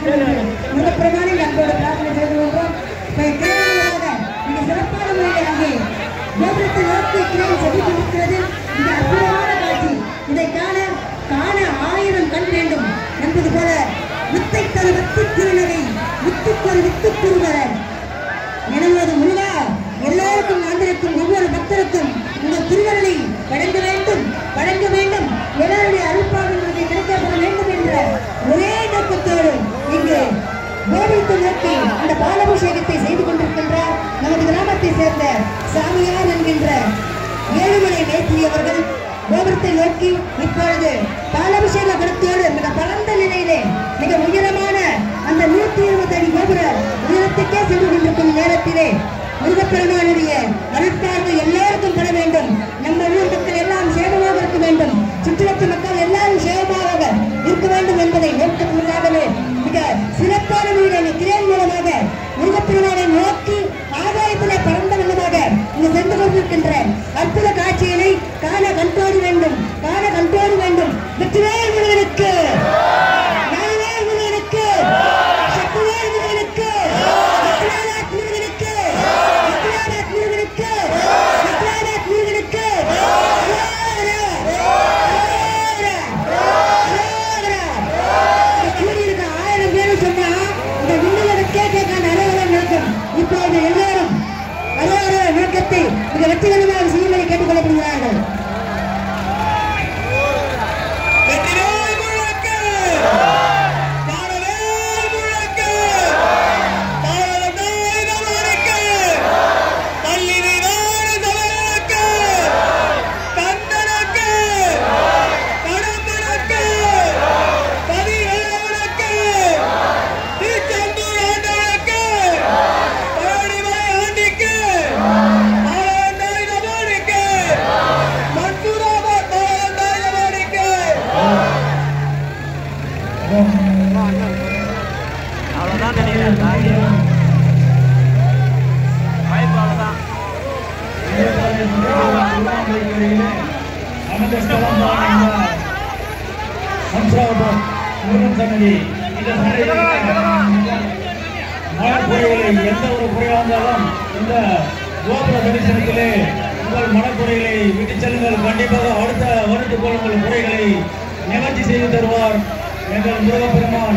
கொண்டிருக்கிறது முருகப்பெருமானை அன்போடு பிரார்த்தனை செய்து கொண்டோம் இப்ப கிரகங்களாக மிக சிறப்பான முறையில் அங்கே கோபுரத்தை நோக்கி கிரகம் சென்று இருக்கிறது இந்த அற்புதமான காட்சி இதை காண காண ஆயிரம் கண் வேண்டும் என்பது போல வித்தை தரு வித்து திருநகை வித்துக்கொரு வித்து குருவரன் எனது முருகா எல்லோருக்கும் ஆண்டிருக்கும் ஒவ்வொரு பக்தருக்கும் உங்கள் திருவருளை வழங்க வேண்டும் வழங்க வேண்டும் எல்லாருடைய அருள்பாடுகளுக்கு கிடைக்கப்பட வேண்டும் என்ற ஒரே நோக்கத்தோடு இங்கு கோவித்தை நோக்கி அந்த பாலாபிஷேகத்தை செய்து கொண்டிருக்கின்றார் நமது கிராமத்தை சேர்ந்த சாமியார் என்கின்ற ஏழுமலை மேத்தி அவர்கள் கோபுரத்தை நோக்கி இப்பொழுது பாலாபிஷேக படத்தோடு மிக பரந்த நிலையிலே மிக உயரமான அந்த நூற்றி இருபத்தி அடி கோபுர உயரத்துக்கே சென்று கொண்டிருக்கும் நேரத்திலே முருகப்பெருமானுடைய அருட்பார்வை எல்லாருக்கும் பெற வேண்டும் நம்ம ஊர் மக்கள் எல்லாம் சேமமாக இருக்க வேண்டும் சுற்றுலத்து மக்கள் எல்லாரும் சேமமாக இருக்க வேண்டும் என்பதை நோக்கத்திற்காகவே மிக சிறப்பான முறையில் கிரேன் மூலமாக முருகப்பெருமானை நோக்கி ஆதாயத்திலே பரந்த வண்ணமாக இங்கு சென்று கொண்டிருக்கின்ற அற்புத காட்சியினை காண கண்டோடு வேண்டும் காண கண்டோடு வேண்டும் வெற்றிவேல் முருகனுக்கு ஞானவேல் முருகனுக்கு சக்திவேல் முருகனுக்கு விக்ரமநாத் முருகனுக்கு விக்ரமநாத் முருகனுக்கு விக்ரமநாத் முருகனுக்கு அரோகரா! அரோகரா! அரோகரா! இங்க கூடியிருக்க ஆயிரம் பேரும் சொன்னா இந்த விண்ணுலக கேட்கான அரோகரம் நடக்கும் இப்போது எல்லாரும் அரோகர நோக்கத்தை மிக வெற்றிகரமாக செய்யும்படி கேட்டுக்கொள்ளப்படுகிறார்கள் வெற்றிவேல் முழக்கு ஞானவேல் முழக்கு பாலநாய் நமனுக்கு பள்ளிவிரான சபைக்கு கந்தனுக்கு கடம்பனுக்கு பதிவேலவனுக்கு திருச்செந்தூர் ஆண்டவனுக்கு பழனிமலை ஆண்டிக்கு பாலநாய் நமனுக்கு மன்சூராபாத் பாலநாய் நமனுக்கு அவ்வளோதான் நினைக்கிறேன் தாண்டி வாய்ப்பு அவ்வளோதான் அமைந்த ஸ்தலம் தான் இந்த ஹம்சாபாத் முருகன் சன்னதி இந்த மனக்குறைகளை எந்த ஒரு குறையாக இருந்தாலும் இந்த கோபுர தரிசனத்திலே உங்கள் மனக்குறைகளை விட்டு செல்லுங்கள் கண்டிப்பாக அடுத்த வருடத்துக்குள் உங்கள் குறைகளை நிவர்த்தி செய்து தருவார் எங்கள் முருகப்பெருமான்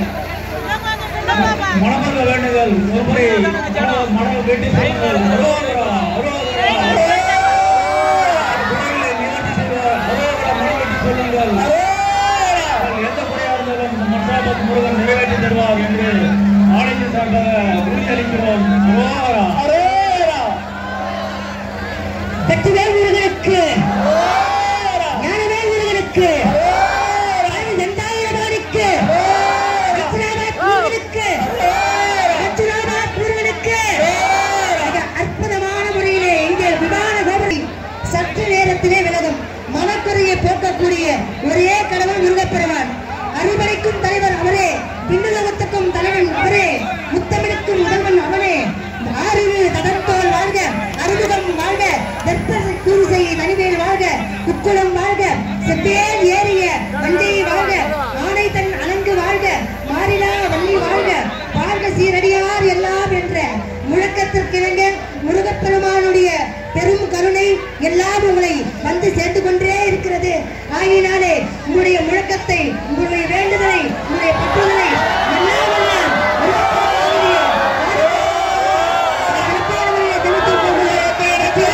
மனமல்ல வேண்டுங்கள் ஒரு முறை மன- மனம் வெட்டி சொல்லுங்கள் அரோகரா, அரோகரா, அரோகரா. குறைகளை நிவர்த்தி செய்வார் அரோகரா, மனம் வெட்டி சொல்லுங்கள் உங்கள் எந்த குறையா இருந்தாலும் இந்த மன்றாபத் முருகன் நிறைவேற்றி தருவார் என்று ஆணையின் சார்பாக உறுதியளிக்கிறோம் அரோகரா. அரோகரா வெற்றிவேல் முருகனுக்கு ஞானவேல் முருகனுக்கு நந்தாயிரமானுக்கு ரத்னாபாத் முருகனுக்கு ரத்னாபாத் முருகனுக்கு மிக அற்புதமான முறையிலே இங்கே விமான கோபுரம் சற்று நேரத்திலே விலகும் மனக்குறையை போக்கக்கூடிய ஒரே கடவுள் முருகப்பெருமான் அறுபடைக்கும் தலைவர் அவரே பின்னுலகத்துக்கும் தலைவன் அவரே முத்தமிழுக்கும் முதல்வன் அவனே ஆறிரு தகர்த்தோல் வாழ்க அறுமுகம் வாழ்க வெப்பசை கூறுசை தனிவேல் வாழ்க குக்குளம் வாழ்க செப்பேல் ஏறிய வண்டி வாழ்க ஆனை தன் அலங்கு வாழ்க மாறிலா வள்ளி வாழ்க வாழ்க சீரடியார் எல்லாம் என்ற முழக்கத்திற்கிணங்க முருகப்பெருமானுடைய பெரும் கருணை எல்லாம் உங்களை வந்து சேர்ந்து கொண்டே இருக்கிறது ஆகினாலே உங்களுடைய முழக்கத்தை உங்களுடைய வேண்டுதலை உங்களுடைய பற்றுதலை எல்லாம் எல்லாம் முருகப்பெருமானுடைய சிறப்பானவர்களை தினத்தில் போகுவதற்கு இடத்தில்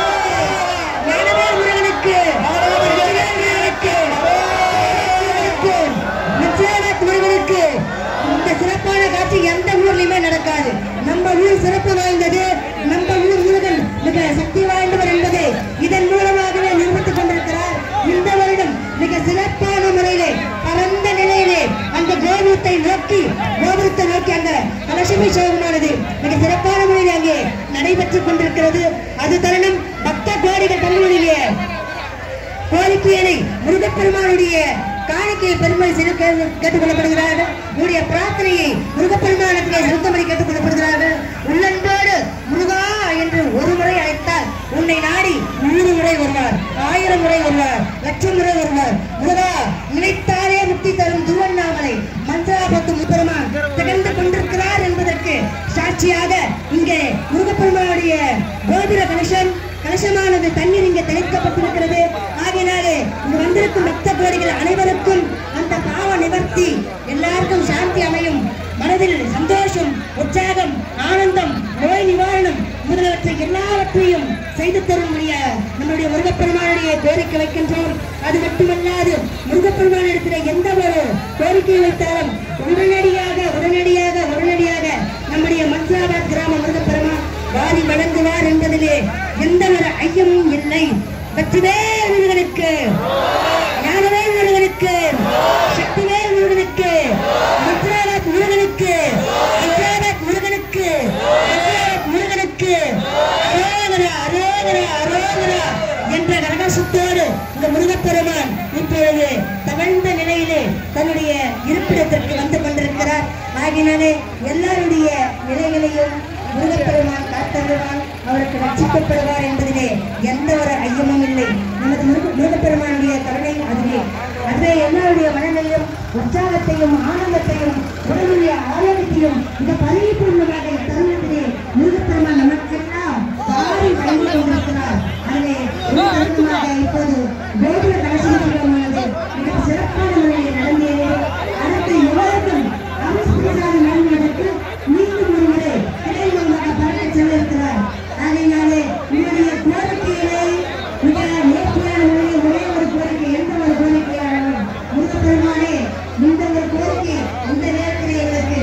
ஞானவேல் முருகனுக்கு ஞானவேல் முருகனுக்கு முருகனுக்கு, நிச்சயநாத் முருகனுக்கு இந்த சிறப்பான காட்சி எந்த ஊர்லயுமே நடக்காது நம்ம ஊர் சிறப்பு வாய்ந்தது நம்ம ஊர் முருகன் மிக சக்தி வாய்ந்தவர் என்பதை இதன் மூலமாகவே நிரூபித்துக் கொண்டிருக்கிறார் இந்த வருடம் மிக சிறப்பான முறையிலே பரந்த நிலையிலே அந்த கோபுரத்தை நோக்கி கோபுரத்தை நோக்கி அந்த கலசமி சோகமானது மிக சிறப்பான முறையில் அங்கே நடைபெற்றுக் கொண்டிருக்கிறது அது தருணம் பக்த கோடிகள் தங்களுடைய கோரிக்கையை முருகப்பெருமானுடைய காணிக்கை பெருமை செய்து கே- கேட்டுக் கொள்ளப்படுகிறார்கள் உங்களுடைய பிரார்த்தனையை முருகப்பெருமானத்திலே செலுத்தும்படி கேட்டுக் கொள்ளப்படுகிறார்கள் உள்ளன்போடு முருகா என்று ஒரு முறை அழைத்தால் உன்னை நாடி நூறு முறை வருவார் ஆயிரம் முறை வருவார் லட்சம் முறை வருவார் முருகா நினைத்தாலே முக்தி தரும் திருவண்ணாமலை மந்திராபத்து முப்பெருமான் திகழ் நிகழ்ச்சியாக இங்கே முருகப்பெருமானுடைய கோபுர கலசம் கலசமானது தண்ணீர் இங்கே தெளிக்கப்பட்டிருக்கிறது ஆகையினாலே இங்கு வந்திருக்கும் பக்த கோடிகள் அனைவருக்கும் அந்த பாவ நிவர்த்தி எல்லாருக்கும் சாந்தி அமையும் மனதில் சந்தோஷம் உற்சாகம் ஆனந்தம் நோய் நிவாரணம் முதலவற்றை எல்லாவற்றையும் செய்து தரும்படிய நம்முடைய முருகப்பெருமானுடைய கோரிக்கை வைக்கின்றோம் அது மட்டுமல்லாது முருகப்பெருமானிடத்தில் எந்த ஒரு கோரிக்கை வைத்தாலும் உடனடியாக உடனடியாக உடனடியாக நம்முடைய மத்ராபாத் கிராம முருகப்பெருமான் வாரி வழங்குவார் என்பதிலே எந்த ஒரு ஐயமும் இல்லை வெற்றிவேல் முருகனுக்கு ஞானவேல் முருகனுக்கு சக்திவேல் முருகனுக்கு மத்ராபாத் முருகனுக்கு மத்ராபாத் முருகனுக்கு மத்ராபாத் முருகனுக்கு அரோகரா அரோகரா அரோகரா என்ற கரகசத்தோடு இந்த முருகப்பெருமான் இப்பொழுது தவழ்ந்த நிலையிலே தன்னுடைய இருப்பிடத்திற்கு வந்து கொண்டிருக்கிறார் ஆகினாலே எல்லாருடைய நிலைகளையும் முருகப்பெருமான் காத்தருவான் அவருக்கு ரட்சிக்கப்படுவார் என்பதிலே எந்த ஒரு ஐயமும் இல்லை நமது முருக முருகப்பெருமானுடைய கருணை அதிலே அதுவே எல்லாருடைய மனநிலையும் உற்சாகத்தையும் ஆனந்தத்தையும் உடலுடைய ஆரோக்கியத்தையும் மிக பரிபூர்ணமாக தருணத்திலே முருகப்பெருமான் நமக்கெல்லாம் வாரி வழங்கி கொண்டிருக்கிறார் அதிலே ஒரு தருணமாக இப்போது கோபுர கலசமானது மிக சிறப்பான முறையில் நடந்தேறி அடுத்து எவருக்கும் அவசரமாக நடந்ததற்கு மீண்டும் ஒரு முறை இடைமுகமாக பறக்க சென்றிருக்கிறார் ஆகையினாலே உங்களுடைய கோரிக்கைகளை மிக நேர்த்தியான முறையில் ஒரே ஒரு கோரிக்கை எந்த ஒரு கோரிக்கையானாலும் முருகப்பெருமானே இந்த ஒரு கோரிக்கை இந்த நேரத்தில் எங்களுக்கு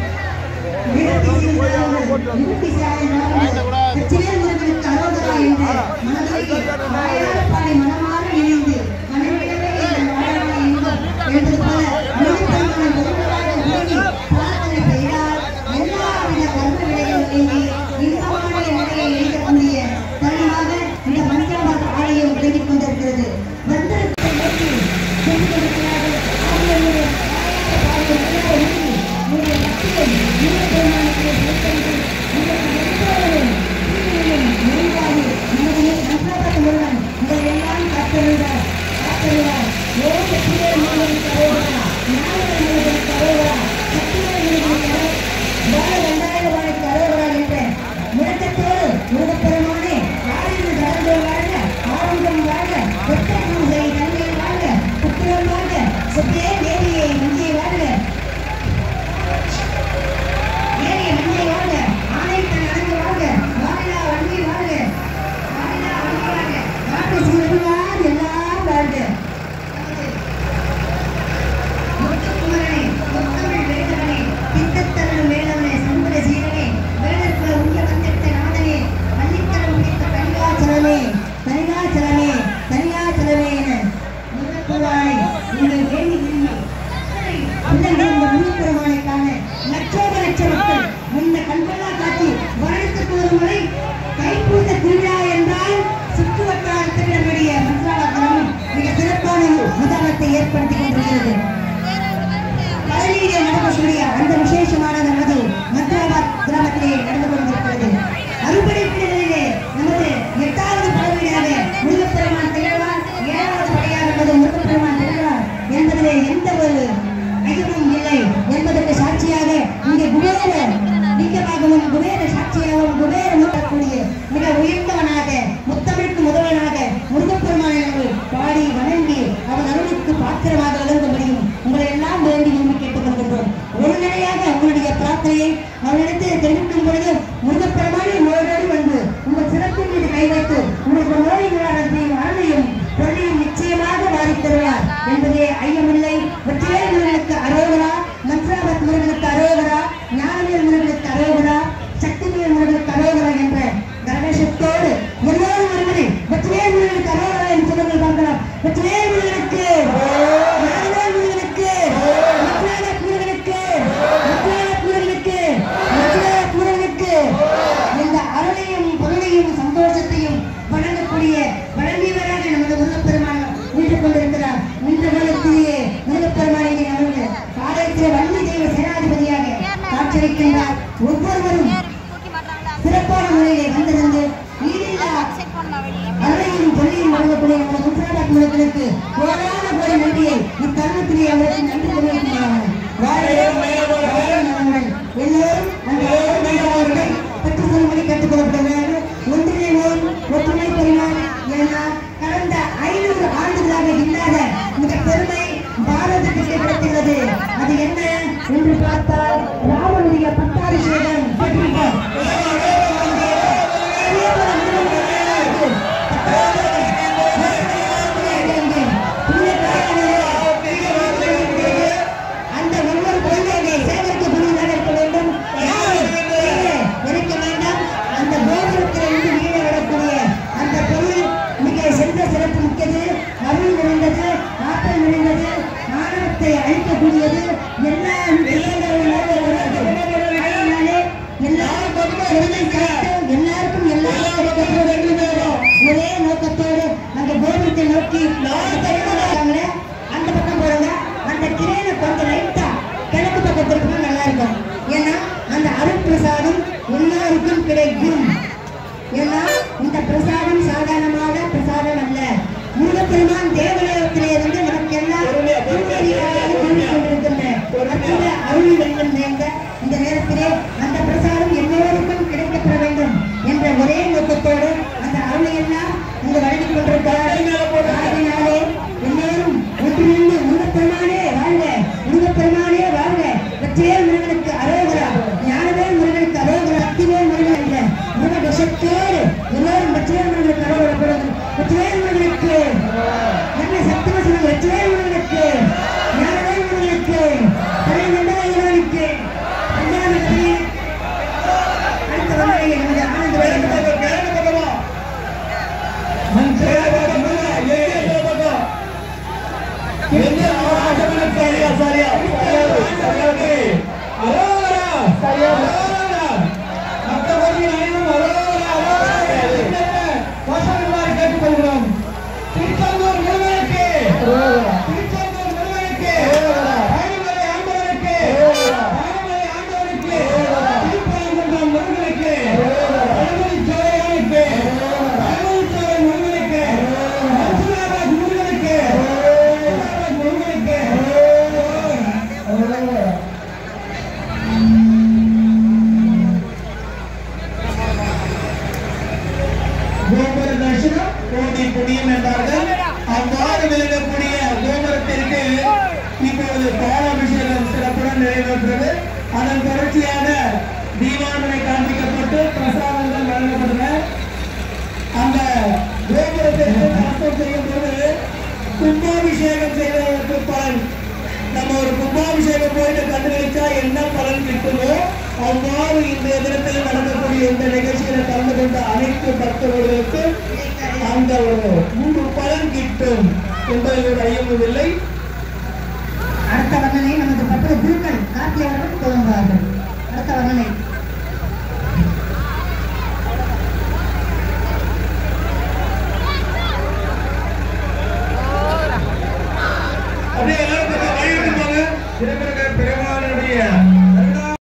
நிவர்த்தி செய்கிறார்கள். நிவர்த்தி செய்கிறார்கள். வெற்றிவேல் முருகனுக்கு அரோகரா என்று மனதிலே வாயார பாடி மனமாற இணைந்து மனமிடவே எங்கள் வாழாமை எங்கும் என்பது போல முருகப்பெருமானை ஒருவராக கூடி பிரார்த்தனை செய்தால் எல்லாவித கர்ம வினைகளும் நீங்கி இன்பமான நிலையை எய்தக்கூடிய தருணமாக இந்த மணிக்கணக்கான ஆலயம் விளங்கிக் கொண்டிருக்கிறது வந்திருக்கிற நோக்கி சென்று கொண்டிருக்கிறார்கள் ஆலயங்களுடைய வாயார பாடி எல்லாரும் உங்களுடைய பக்தியை முருகப்பெருமானுக்கு செலுத்துங்கள். உங்களுக்கு எந்த ஒரு தீமையும் நெருங்காது. நமது நன்றாக முருகன் உங்களை எல்லாம் காத்தருள்வார். காத்தருள்வார். ஓம் வெற்றிவேல் முருகனுக்கு அரோகரா. ஞானவேல் முருகனுக்கு அரோகரா. சக்திவேல் முருகனுக்கு அரோகரா. பால கண்டாயுதபாணிக்கு அரோகரா என்ற முழக்கத்தோடு முருகப்பெருமானே ஆயுள் கடந்து வாழ்க ஆரோக்கியம் வாழ்க ஒத்தகம் செய் நன்மை வாழ்க புத்திரம் வாழ்க சுத்தே தேவியை நஞ்சை வாழ்க ஏறிய நஞ்சை வாழ்க ஆணைத்தன் அடங்கு வாழ்க வானிலா வண்டி வாழ்க வானிலா வண்டி வாழ்க நாட்டு சிறுவார் எல்லாம் வாழ்க முத்துக்குமரனே முத்தமிழ் வேந்தவனே திட்டத்தமிழ் வேளவனே சம்பர சீரனே வேடற்குல உள்ள வந்திட்ட நாதனே பள்ளித்தரம் முடித்த கனிகாச்சலமே கனிகாச்சலமே கனிகாச்சலமே என முருகப்பெருமானை உங்கள் வேண்டி விரும்பி பிள்ளைகள் இந்த முருகப்பெருமானை காண லட்சோப லட்ச மக்கள் முன்ன கண்கொள்ளா காட்சி வருடத்துக்கு ஒரு முறை தைப்பூச திருவிழா என்றால் சுற்று வட்டாரத்தில் நம்முடைய மந்திராலயம் மிக சிறப்பான முதானத்தை ஏற்படுத்திக் கொண்டிருக்கிறது பழனியிலே நடக்கக்கூடிய அந்த விசேஷமான நமது மத்ராபாத் கிராமத்திலே நடந்து கொண்டிருக்கிறது அறுபடை பிள்ளைகளிலே நமது எட்டாவது பழமையாக முருகப்பெருமான் திகழ்வார் ஏழாவது படையாக நமது முருகப்பெருமான் திகழ்வார் என்பதிலே எந்த ஒரு ஐயமும் இல்லை என்பதற்கு சாட்சியாக இங்கே குபேர லிங்கமாகவும் குபேர சாட்சியாகவும் குபேர நோக்கக்கூடிய மிக உயர்ந்தவனாக முத்தமிழுக்கு முதல்வனாக முருகப்பெருமானை நாங்கள் பாடி வணங்கி அவன் அருளுக்கு பாத்திரமாக விளங்க முடியும் உங்களை எல்லாம் வேண்டி விரும்பி கேட்டுக்கொள்கின்றோம் ஒரு நிலையாக உங்களுடைய பிரார்த்தனையை அவரிடத்தில் தெரிவிக்கும் பொழுது முருகப்பெருமானை நோயோடு வந்து உங்கள் சிறப்பின் மீது கை வைத்து உங்களுக்கு நோய் நிவாரணத்தையும் அருளையும் பொருளையும் நிச்சயமாக வாரித் தருவார் என்பதே ஐயமில்லை வெற்றிவேல் முருகனுக்கு அரோகரா மன்சாபத் முருகனுக்கு அரோகரா ஞானவேல் முருகனுக்கு அரோகரா சக்திவேல் முருகனுக்கு அரோகரா என்ற கணேசத்தோடு எல்லோரும் ஒருவரை வெற்றிவேல் முருகனுக்கு அரோகரா என்று சொல்லுங்கள் பார்க்கலாம் வெற்றிவேல் முருகனுக்கு ஞானவேல் முருகனுக்கு மத்ராபத் முருகனுக்கு மத்ராபத் முருகனுக்கு மத்ராபத் முருகனுக்கு இந்த அருளையும் பொருளையும் சந்தோஷத்தையும் வழங்கக்கூடிய வழங்கியவராக நமது முருகப்பெருமான் நின்று கொண்டிருக்கிறார் நின்ற காலத்திலேயே முருகப்பெருமானை நமது ஆலயத்தில் வள்ளி தெய்வ சேனாதிபதியாக காட்சியளிக்கின்றார் ஒவ்வொருவரும் சிறப்பான முறையிலே வந்திருந்து ஈடில்லா அருளையும் பொருளையும் வழங்கக்கூடிய நமது உத்தரவாத முருகனுக்கு கோடான கோடி நன்றியை இத்தருணத்திலே அவருக்கு நன்றி தெரிவிக்கிறார்கள் வாழ்க வாழ்க நலமுடன். எல்லோரும் அந்த இறைவன் காத்து எல்லாருக்கும் எல்லாம் கிடைக்கப்பட வேண்டும் என்ற ஒரே நோக்கத்தோடு அந்த கோபுரத்தை நோக்கி இருக்காங்களே, அந்த பக்கம் போறாங்க அந்த கிரேனை கொஞ்சம் லைட்டா கிழக்கு பக்கம் திருப்பினா நல்லா இருக்கும் ஏன்னா அந்த அருள் பிரசாதம் எல்லாருக்கும் கிடைக்கும் ஏன்னா இந்த பிரசாதம் சாதாரணமான பிரசாதம் அல்ல முருகப்பெருமான் தேவலோகத்திலே இருந்து நமக்கு எல்லாம் திருநெறியாக கொண்டு கொண்டிருக்கின்ற அற்புத அருள் வெள்ளம் நிறைந்த இந்த நேரத்திலே அந்த பிரசாதம் எல்லோருக்கும் கிடைக்கப்பட வேண்டும் என்ற ஒரே நோக்கத்தோடு அந்த அருளை எல்லாம் இங்கு வழங்கிக் கொண்டிருக்கிறார் ஆகையினாலே எல்லோரும் ஒன்றிணைந்து முருகப்பெருமானே வாழ்க முருகப்பெருமானே வாழ்க வெற்றிவேல் முருகனுக்கு அரோகரா ஞானவேல் முருகனுக்கு அரோகரா அத்திவேல் முருகன் என்ற முருக விஷத்தோடு எல்லோரும் வெற்றிவேல் முருகனுக்கு அரோகரப்படுவது வெற்றிவேல் முருகனுக்கு என்ன சத்துவ சொல்லுங்க வெற்றிவேல் முருகனுக்கு ஞானவேல் முருகனுக்கு தலைநண்டா இறைவனுக்கு அஞ்சாவது கதையை அடுத்த வந்ததை நமது ஆனந்த வயது திருச்செந்தூர் முருகனுக்கு திருச்செந்தூர் முருகனுக்கு பழனிமலை ஆண்டவனுக்கு பழனிமலை ஆண்டவனுக்கு திருப்பரங்குன்றம் முருகனுக்கு பழமுதிச்சோலையானுக்கு பழமுதிச்சோலை முருகனுக்கு நரசிம்மராஜ் முருகனுக்கு நரசிம்மராஜ் முருகனுக்கு கோபுர தரிசனம் கோடி புண்ணியம் என்றார்கள் அவ்வாறு விளங்கக்கூடிய கோபுரத்திற்கு இப்பொழுது பாலாபிஷேகம் சிறப்புடன் நிறைவேற்றது அதன் தொடர்ச்சியாக தீபாவளி காண்பிக்கப்பட்டு பிரசாதங்கள் வழங்கப்பட்டன அந்த கோபுரத்திற்கு வாசம் செய்யும் பொழுது கும்பாபிஷேகம் செய்வதற்கு பலன் நம்ம ஒரு கும்பாபிஷேகம் போயிட்டு கண்டுகளிச்சா என்ன பலன் கிட்டுமோ அவ்வாறு இன்றைய தினத்தில் நடக்கக்கூடிய இந்த நிகழ்ச்சியில கலந்து கொண்ட அனைத்து பக்தர்களுக்கு அந்த ஒரு முழு பலன் கிட்டும் என்பதில் ஒரு ஐயமும் இல்லை அடுத்த வர்ணனை நமது பத்து குருக்கள் காட்டியவர்கள் துவங்குவார்கள் அடுத்த வர்ணனை